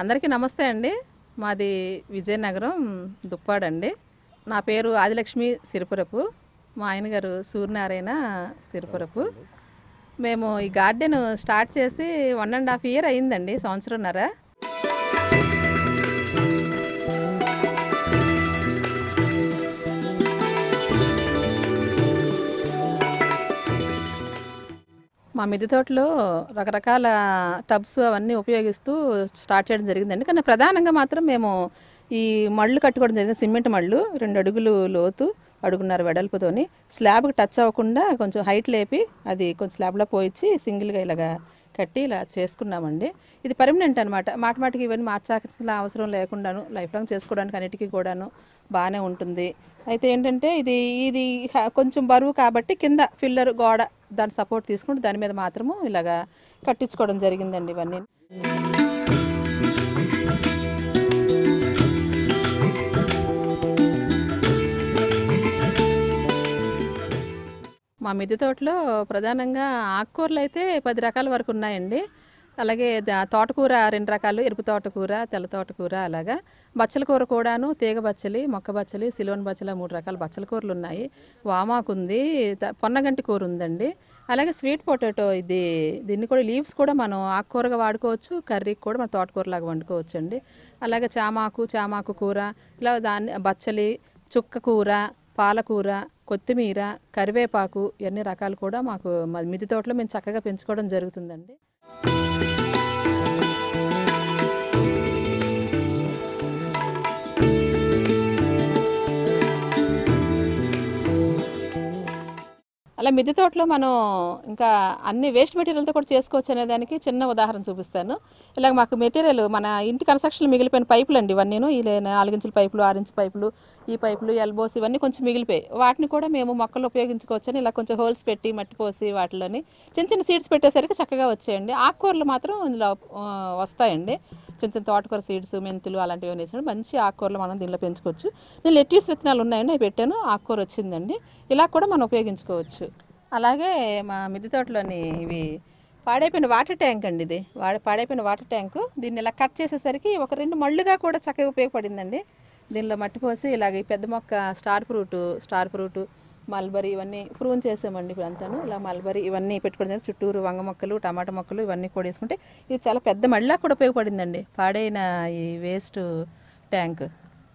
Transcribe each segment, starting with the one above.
అందరికీ నమస్తే అండి మాది విజయనగరం దుప్పాడండి నా పేరు ఆదిలక్ష్మి సిరిపురపు మా ఆయన గారు సూర్యనారాయణ సిరిపురపు మేము ఈ గార్డెన్ స్టార్ట్ చేసి వన్ అండ్ హాఫ్ ఇయర్ అయిందండి సంవత్సరంన్నర మా మిద్దె తోటలో రకరకాల టబ్స్ అవన్నీ ఉపయోగిస్తూ స్టార్ట్ చేయడం జరిగిందండి కానీ ప్రధానంగా మాత్రం మేము ఈ మళ్ళు కట్టుకోవడం జరిగింది సిమెంట్ మళ్ళు రెండు అడుగులు లోతు అడుగున్నర వెడల్పుతోని స్లాబ్కి టచ్ అవ్వకుండా కొంచెం హైట్ లేపి అది కొంచెం స్లాబ్లో పోయిచ్చి సింగిల్గా ఇలాగా కట్టి ఇలా చేసుకున్నామండి ఇది పర్మనెంట్ అనమాట మాట మాటికి ఇవన్నీ మార్చాల్సిన అవసరం లేకుండాను లైఫ్ లాంగ్ చేసుకోవడానికి అన్నిటికీ కూడాను బాగానే ఉంటుంది అయితే ఏంటంటే ఇది ఇది హ- కొంచెం బరువు కాబట్టి కింద ఫిల్లర్ గోడ దాని సపోర్ట్ తీసుకుంటూ దాని మీద మాత్రము ఇలాగా కట్టించుకోవడం జరిగిందండి ఇవన్నీ మా మిద్దె తోటలో ప్రధానంగా ఆకుకూరలు అయితే పది రకాల వరకు ఉన్నాయండి అలాగే ద- తోటకూర రెండు రకాలు ఎరుపు తోటకూర తెల్ల తోటకూర అలాగా బచ్చల కూర కూడాను తీగ బచ్చలి మొక్క బచ్చలి సిలోన్ బచ్చల మూడు రకాల బచ్చల కూరలు ఉన్నాయి వామాకు ఉంది త- పొన్నగంటి కూర ఉందండి అలాగే స్వీట్ పొటాటో ఇది దీన్ని కూడా లీవ్స్ కూడా మనం ఆకుకూరగా వాడుకోవచ్చు కర్రీకి కూడా మనం తోటకూరలాగా వండుకోవచ్చు అండి అలాగే చామాకు చామాకు కూర ఇలా దాన్ని బచ్చలి చుక్క కూర పాలకూర కొత్తిమీర కరివేపాకు ఇవన్నీ రకాలు కూడా మాకు మా మిద్దె తోటలో మేము చక్కగా పెంచుకోవడం జరుగుతుందండి అలా మిద్దె తోటలో మనం ఇంకా అన్ని వేస్ట్ మెటీరియల్తో కూడా చేసుకోవచ్చు అనే దానికి చిన్న ఉదాహరణ చూపిస్తాను ఇలాగ మాకు మెటీరియల్ మన ఇంటి కన్స్ట్రక్షన్ మిగిలిపోయిన పైపులు అండి ఇవన్నీను ఈ నాలుగించుల పైపులు ఆరించు పైపులు ఈ పైపులు ఎల్బోస్ ఇవన్నీ కొంచెం మిగిలిపోయాయి వాటిని కూడా మేము మొక్కలు ఉపయోగించుకోవచ్చు అని ఇలా కొంచెం హోల్స్ పెట్టి మట్టి పోసి వాటిలోని చిన్న చిన్న సీడ్స్ పెట్టేసరికి చక్కగా వచ్చాయండి ఆకుకూరలు మాత్రం ఇందులో ఆ, వస్తాయండి చిన్న చిన్న తోటకూర సీడ్స్ మెంతులు అలాంటివి వేసినప్పుడు మంచి ఆకుకూరలు మనం దీనిలో పెంచుకోవచ్చు నేను లెట్యూస్ విత్తనాలు ఉన్నాయండి అవి పెట్టాను ఆకుకూర వచ్చిందండి ఇలా కూడా మనం ఉపయోగించుకోవచ్చు అలాగే మా మిద్దె తోటలోని ఇవి పాడైపోయిన వాటర్ ట్యాంక్ అండి ఇది వాడ పాడైపోయిన వాటర్ ట్యాంకు దీన్ని ఇలా కట్ చేసేసరికి ఒక రెండు మళ్ళుగా కూడా చక్కగా ఉపయోగపడిందండి దీనిలో మట్టి పోసి ఇలాగ ఈ పెద్ద మొక్క star fruit star fruit mulberry ఇవన్నీ ప్రూన్ చేసామండి ఇప్పుడు అంతాను ఇలా మల్బరీ ఇవన్నీ పెట్టుకోవడం జరిగింది. చుట్టూరు వంగ మొక్కలు టమాటా మొక్కలు ఇవన్నీ కూడా వేసుకుంటే ఇది చాలా పెద్ద మళ్ళా కూడా ఉపయోగపడిందండి పాడైన ఈ వేస్ట్ ట్యాంక్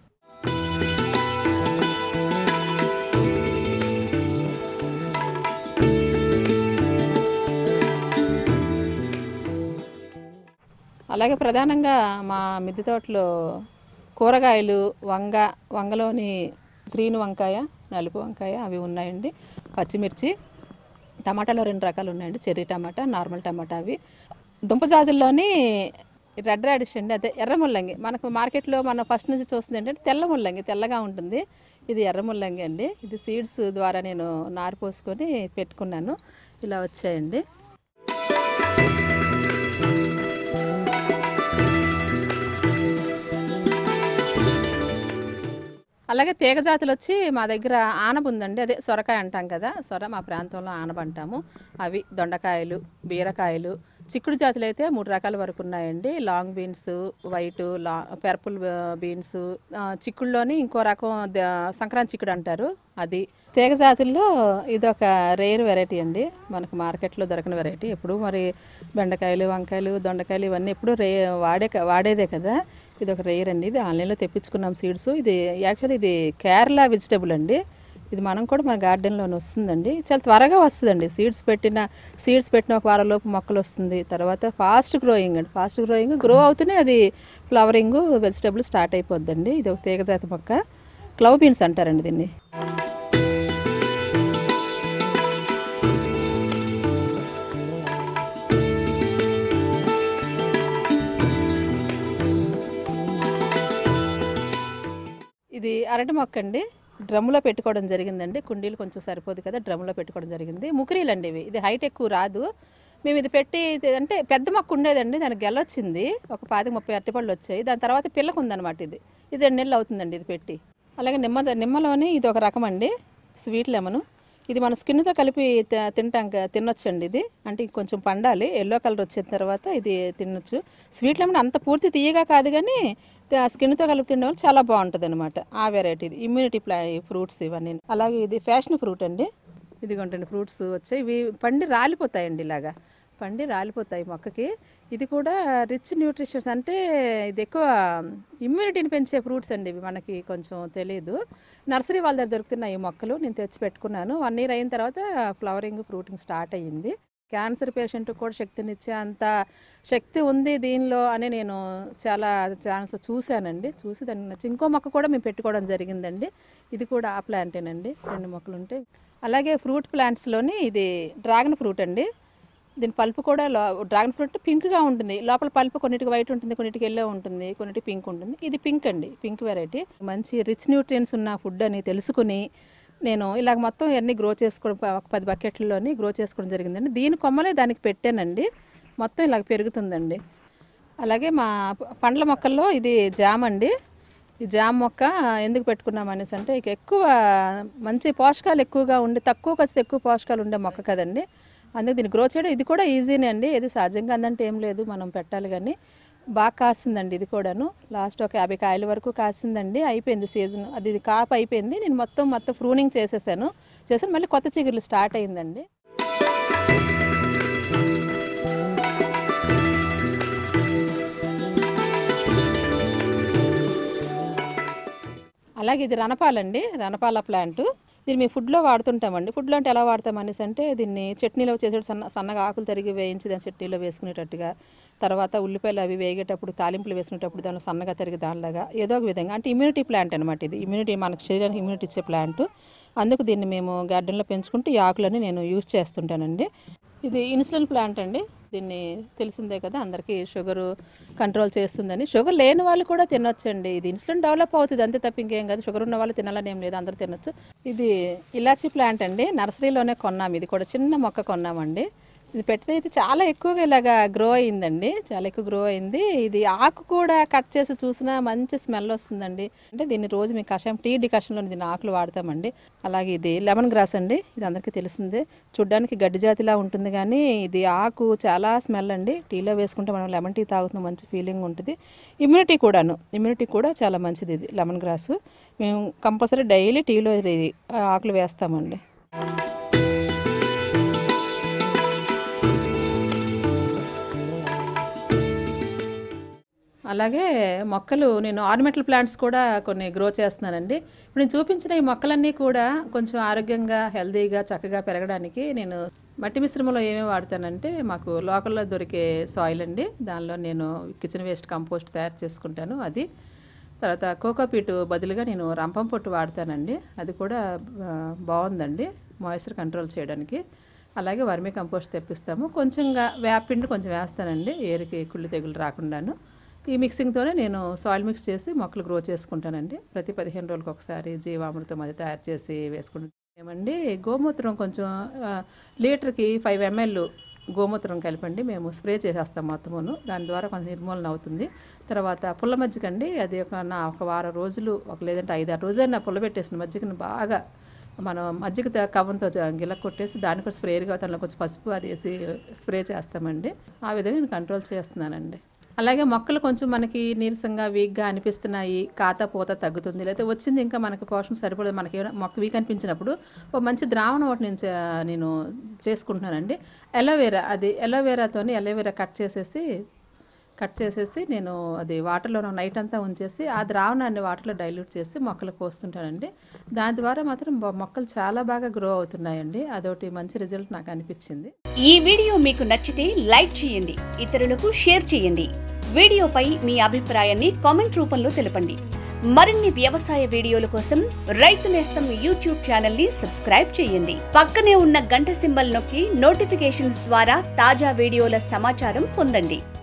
అలాగే ప్రధానంగా మా మిద్దె తోటలో కూరగాయలు వంగ వంగలోని గ్రీన్ వంకాయ నలుపు వంకాయ అవి ఉన్నాయండి పచ్చిమిర్చి టమాటాలో రెండు రకాలు ఉన్నాయండి చెర్రీ టమాటా నార్మల్ టమాటా అవి దుంప జాతుల్లోని రెడ్ రాడిష్ అండి అదే ఎర్ర ముల్లంగి మనకు మార్కెట్లో మనం ఫస్ట్ నుంచి చూస్తుంది ఏంటంటే తెల్ల ముల్లంగి తెల్లగా ఉంటుంది ఇది ఎర్ర ముల్లంగి అండి ఇది సీడ్స్ ద్వారా నేను నారు పోసుకొని పెట్టుకున్నాను ఇలా వచ్చాయండి అలాగే తీగ జాతులు వచ్చి మా దగ్గర ఆనబ ఉందండి అదే సొరకాయ అంటాం కదా సొర మా ప్రాంతంలో ఆనబ అంటాము అవి దొండకాయలు బీరకాయలు చిక్కుడు జాతులు అయితే మూడు రకాల వరకు ఉన్నాయండి లాంగ్ బీన్స్ వైట్ లా పర్పుల్ బీన్స్ చిక్కుడులోని ఇంకో రకం ద- సంక్రాంతి చిక్కుడు అంటారు అది తీగ జాతుల్లో ఇది ఒక రేర్ వెరైటీ అండి మనకు మార్కెట్లో దొరకని వెరైటీ ఎప్పుడు మరి బెండకాయలు వంకాయలు దొండకాయలు ఇవన్నీ ఎప్పుడు రే వాడే వాడేదే కదా ఇది ఒక రేర్ అండి ఇది ఆన్లైన్లో తెప్పించుకున్నాం సీడ్స్ ఇది యాక్చువల్లీ ఇది కేరళ వెజిటబుల్ అండి ఇది మనం కూడా మన గార్డెన్లోనే వస్తుందండి చాలా త్వరగా వస్తుందండి సీడ్స్ పెట్టిన సీడ్స్ పెట్టిన ఒక వారం లోపు మొక్కలు వస్తుంది తర్వాత ఫాస్ట్ గ్రోయింగ్ అండి ఫాస్ట్ గ్రోయింగ్ గ్రో అవుతూనే అది ఫ్లవరింగ్ వెజిటబుల్ స్టార్ట్ అయిపోద్దండి ఇది ఒక తీగజాతి మొక్క క్లవ్ బీన్స్ అంటారండి దీన్ని ఇది అరటి మొక్క అండి డ్రమ్లో పెట్టుకోవడం జరిగిందండి కుండీలు కొంచెం సరిపోదు కదా డ్రమ్లో పెట్టుకోవడం జరిగింది ముకిరీలు అండి ఇవి ఇది హైట్ ఎక్కువ రాదు మేము ఇది పెట్టి ఇది అంటే పెద్ద మొక్క ఉండేదండి దానికి గెలొచ్చింది ఒక పాతిక ముప్పై అరటిపళ్ళు వచ్చాయి దాని తర్వాత పిల్లకు ఉందన్నమాట ఇది ఇది రెండు నెలలు అవుతుందండి ఇది పెట్టి అలాగే నిమ్మ నిమ్మలోని ఇది ఒక రకం అండి స్వీట్ లెమన్ ఇది మన స్కిన్తో కలిపి తి- తింటాం క- తినొచ్చండి ఇది అంటే ఇది కొంచెం పండాలి ఎల్లో కలర్ వచ్చిన తర్వాత ఇది తినొచ్చు స్వీట్ లెమన్ అంత పూర్తి తీయగా కాదు కానీ త- స్కిన్తో కలిపి తినడం వల్ల చాలా బాగుంటుంది అనమాట ఆ వెరైటీ ఇది ఇమ్యూనిటీ ప్లా ఫ్రూట్స్ ఇవన్నీ అలాగే ఇది ఫ్యాషన్ ఫ్రూట్ అండి ఇదిగోంటండి ఫ్రూట్స్ వచ్చాయి ఇవి పండి రాలిపోతాయండి ఇలాగా పండి రాలిపోతాయి మొక్కకి ఇది కూడా రిచ్ న్యూట్రిషన్స్ అంటే ఇది ఎక్కువ ఇమ్యూనిటీని పెంచే ఫ్రూట్స్ అండి ఇవి మనకి కొంచెం తెలియదు నర్సరీ వాళ్ళ దగ్గర దొరుకుతున్నాయి ఈ మొక్కలు నేను తెచ్చి పెట్టుకున్నాను వన్ ఇయర్ అయిన తర్వాత ఫ్లవరింగ్ ఫ్రూటింగ్ స్టార్ట్ అయ్యింది క్యాన్సర్ పేషెంట్ కూడా శక్తినిచ్చే అంత శక్తి ఉంది దీనిలో అని నేను చాలా ఛాన్స్ చూశానండి చూసి దాన్ని నచ్చి ఇంకో మొక్క కూడా మేము పెట్టుకోవడం జరిగిందండి ఇది కూడా ఆ ప్లాంటేనండి రెండు మొక్కలు ఉంటాయి అలాగే ఫ్రూట్ ప్లాంట్స్లోని ఇది డ్రాగన్ ఫ్రూట్ అండి దీని పల్పు కూడా లో డ్రాగన్ ఫ్రూట్ పింక్గా ఉంటుంది లోపల పల్పు కొన్నిటికి వైట్ ఉంటుంది కొన్నిటికి ఎల్లో ఉంటుంది కొన్నిటికి పింక్ ఉంటుంది ఇది పింక్ అండి పింక్ వెరైటీ మంచి రిచ్ న్యూట్రియన్స్ ఉన్న ఫుడ్ అని తెలుసుకుని నేను ఇలాగ మొత్తం ఇవన్నీ గ్రో చేసుకోవడం ప- ఒక పది బకెట్లలోని గ్రో చేసుకోవడం జరిగిందండి దీని కొమ్మలే దానికి పెట్టానండి మొత్తం ఇలాగ పెరుగుతుందండి అలాగే మా ప- పండ్ల మొక్కల్లో ఇది జామ అండి ఈ జామ మొక్క ఎందుకు పెట్టుకున్నాం అనేసి అంటే ఇక ఎక్కువ మంచి పోషకాలు ఎక్కువగా ఉండి తక్కువ ఖర్చుతో ఎక్కువ పోషకాలు ఉండే మొక్క కదండి అందుకే దీన్ని గ్రో చేయడం ఇది కూడా ఈజీనే అండి ఇది సహజంగా అందంటే ఏం లేదు మనం పెట్టాలి కానీ బాగా కాసిందండి ఇది కూడాను లాస్ట్ ఒక యాభై కాయల వరకు కాసిందండి అయిపోయింది సీజన్ అది ఇది కాపు అయిపోయింది నేను మొత్తం మొత్తం ఫ్రూనింగ్ చేసేసాను చేసాను మళ్ళీ కొత్త చిగురులు స్టార్ట్ అయిందండి అలాగే ఇది రణపాలండి రణపాల ప్లాంట్ దీన్ని మేము ఫుడ్లో వాడుతుంటామండి ఫుడ్లో అంటే ఎలా వాడతాం అనేసి అంటే దీన్ని చట్నీలో చేసే సన్న సన్నగా ఆకులు తరిగి వేయించి దాన్ని చట్నీలో వేసుకునేటట్టుగా తర్వాత ఉల్లిపాయలు అవి వేగేటప్పుడు తాలింపులు వేసుకునేటప్పుడు దానిలో సన్నగా తరిగి దానిలాగా ఏదో ఒక విధంగా అంటే ఇమ్యూనిటీ ప్లాంట్ అనమాట ఇది ఇమ్యూనిటీ మనకు శరీరానికి ఇమ్యూనిటీ ఇచ్చే ప్లాంట్ అందుకు దీన్ని మేము గార్డెన్లో పెంచుకుంటూ ఈ ఆకులని నేను యూజ్ చేస్తుంటానండి ఇది ఇన్సులిన్ ప్లాంట్ అండి దీన్ని తెలిసిందే కదా అందరికీ షుగర్ కంట్రోల్ చేస్తుందని షుగర్ లేని వాళ్ళు కూడా తినొచ్చండి ఇది ఇన్సులిన్ డెవలప్ అవుతుంది అంతే తప్ప ఇంకేం కాదు షుగర్ ఉన్న వాళ్ళు తినాలని ఏం లేదు అందరూ తినొచ్చు ఇది ఇలాచీ ప్లాంట్ అండి నర్సరీలోనే కొన్నాం ఇది కూడా చిన్న మొక్క కొన్నామండి ఇది పెడితే ఇది చాలా ఎక్కువగా ఇలాగా గ్రో అయిందండి చాలా ఎక్కువ గ్రో అయింది ఇది ఆకు కూడా కట్ చేసి చూసినా మంచి స్మెల్ వస్తుందండి అంటే దీన్ని రోజు మీ కషాయం టీ డికాషన్లో దీన్ని ఆకులు వాడతామండి అలాగే ఇది లెమన్ గ్రాస్ అండి ఇది అందరికీ తెలిసిందే చూడ్డానికి గడ్డి జాతిలా ఉంటుంది కానీ ఇది ఆకు చాలా స్మెల్ అండి టీలో వేసుకుంటే మనం లెమన్ టీ తాగుతున్న మంచి ఫీలింగ్ ఉంటుంది ఇమ్యూనిటీ కూడాను ఇమ్యూనిటీ కూడా చాలా మంచిది ఇది లెమన్ గ్రాస్ మేము కంపల్సరీ డైలీ టీలో ఇది ఆ, ఆకులు వేస్తామండి అలాగే మొక్కలు నేను ఆర్నమెంటల్ ప్లాంట్స్ కూడా కొన్ని గ్రో చేస్తున్నానండి ఇప్పుడు నేను చూపించిన ఈ మొక్కలన్నీ కూడా కొంచెం ఆరోగ్యంగా హెల్తీగా చక్కగా పెరగడానికి నేను మట్టి మిశ్రమంలో ఏమేమి వాడతానంటే మాకు లోకల్లో దొరికే సాయిల్ అండి దానిలో నేను కిచెన్ వేస్ట్ కంపోస్ట్ తయారు చేసుకుంటాను అది తర్వాత కోకోపీట్ బదులుగా నేను రంపం పొట్టు వాడతానండి అది కూడా ఆ, బాగుందండి మాయిశ్చర్ కంట్రోల్ చేయడానికి అలాగే వర్మీ కంపోస్ట్ తెప్పిస్తాము కొంచెంగా వేపిండి కొంచెం వేస్తానండి ఏరికి కుళ్ళు తెగులు రాకుండాను ఈ మిక్సింగ్తోనే నేను సాయిల్ మిక్స్ చేసి మొక్కలు గ్రో చేసుకుంటానండి ప్రతి పదిహేను రోజులకు ఒకసారి జీవామృతం అది తయారు చేసి వేసుకుంటాం ఏమండి గోమూత్రం కొంచెం ఆ, లీటర్కి ఫైవ్ ఎంఎల్ గోమూత్రం కలిపండి మేము స్ప్రే చేసేస్తాం మొత్తమును దాని ద్వారా కొంచెం నిర్మూలన అవుతుంది తర్వాత పుల్ల మజ్జిగండి అది ఒక నా ఒక వారం రోజులు ఒక లేదంటే ఐదారు రోజులైనా పుల్ల పెట్టేసిన మజ్జిగను బాగా మనం మజ్జిగ త- కవ్వంతో జ- గిల కొట్టేసి దానికి కూడా స్ప్రేగా దానిలో కొంచెం పసుపు అది వేసి స్ప్రే చేస్తామండి ఆ విధంగా నేను కంట్రోల్ చేస్తున్నానండి అలాగే మొక్కలు కొంచెం మనకి నీరసంగా వీక్గా అనిపిస్తున్నాయి కాత పూత తగ్గుతుంది లేకపోతే వచ్చింది ఇంకా మనకి పోషణ సరిపడదు మనకి ఏమైనా మొక్క వీక్ అనిపించినప్పుడు ఒక మంచి ద్రావణం ఒకటి నేను చే- నేను చేసుకుంటున్నానండి ఎలోవేరా అది ఎలోవేరాతోని ఎలోవేరా కట్ చేసేసి కట్ చేసేసి నేను అది వాటర్లో నైట్ అంతా ఉంచేసి ఆ ద్రావణాన్ని వాటర్లో డైల్యూట్ చేసి మొక్కలకు పోస్తుంటానండి దాని ద్వారా మాత్రం బొ- మొక్కలు చాలా బాగా గ్రో అవుతున్నాయండి అదొకటి మంచి రిజల్ట్ నాకు అనిపించింది ఈ వీడియో మీకు నచ్చితే లైక్ చేయండి ఇతరులకు షేర్ చేయండి వీడియోపై మీ అభిప్రాయాన్ని కామెంట్ రూపంలో తెలపండి మరిన్ని వ్యవసాయ వీడియోల కోసం రైతు నేస్తం యూట్యూబ్ ఛానల్ ని సబ్స్క్రైబ్ చేయండి పక్కనే ఉన్న గంట సింబల్ నొక్కి నోటిఫికేషన్స్ ద్వారా తాజా వీడియోల సమాచారం పొందండి